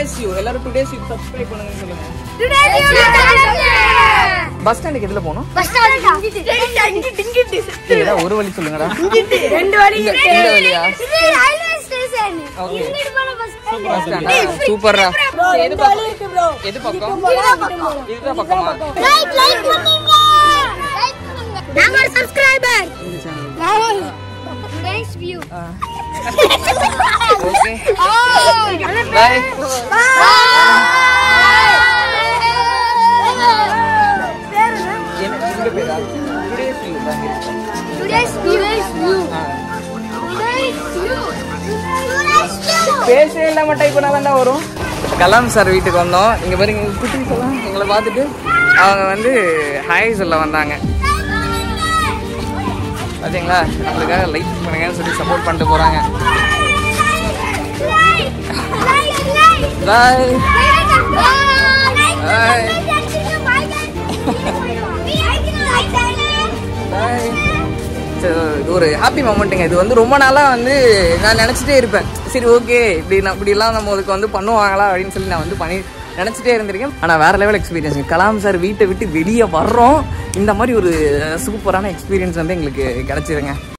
Today's you எல்லாரும் today's you subscribe பண்ணுங்கன்னு சொல்லுங்க பஸ் ஸ்டாண்டுக்கு எதுல போகணும் சரி, ஏதாவது ஒரு வழி சொல்லுங்கடா ரெண்டு வழி இந்த இந்த வழியா Okay. பஸ் ஸ்டாண்டா சூப்பர்ரா எது பக்கம் இருக்கு ப்ரோ எது பக்கம் இதுதான் பக்கமா நாங்க ஒரு subscriber nice view okay bye என்ன இங்க பேரா டுடேஸ் யூ தான் இருக்கு டுடேஸ் வியூ வியூ ஆ. டுடேஸ் வியூ டுடேஸ் வியூ பேசவே இல்லாம டைப் பண்ணாதான்டா வரும் கலாம் சார் வீட்டுக்கு வந்தோம் இங்க பாருங்க குட்டி சொல்லலாம் எங்களை பார்த்துட்டு அவங்க வந்து ஹாய் சொல்ல வந்தாங்க பாத்தீங்களா நம்மளுக்காக லைக் பண்ணுங்கன்னு சொல்லி சப்போர்ட் பண்ணிட்டு போறாங்க பாய் Bye. பாய் இது ஒரு ஹாப்பி மொமெண்ட்டுங்க இது வந்து ரொம்ப நாளாக வந்து நான் நினச்சிட்டே இருப்பேன் சரி ஓகே இப்படி நான் இப்படிலாம் நம்ம அதுக்கு வந்து பண்ணுவாங்களா அப்படின்னு சொல்லி நான் வந்து பண்ணி நினச்சிட்டே இருந்திருக்கேன் ஆனால் வேற லெவல் எக்ஸ்பீரியன்ஸ் கலாம் சார் வீட்டை விட்டு வெளியே வர்றோம் இந்த மாதிரி ஒரு சூப்பரான எக்ஸ்பீரியன்ஸ் வந்து எங்களுக்கு கிடச்சிருங்க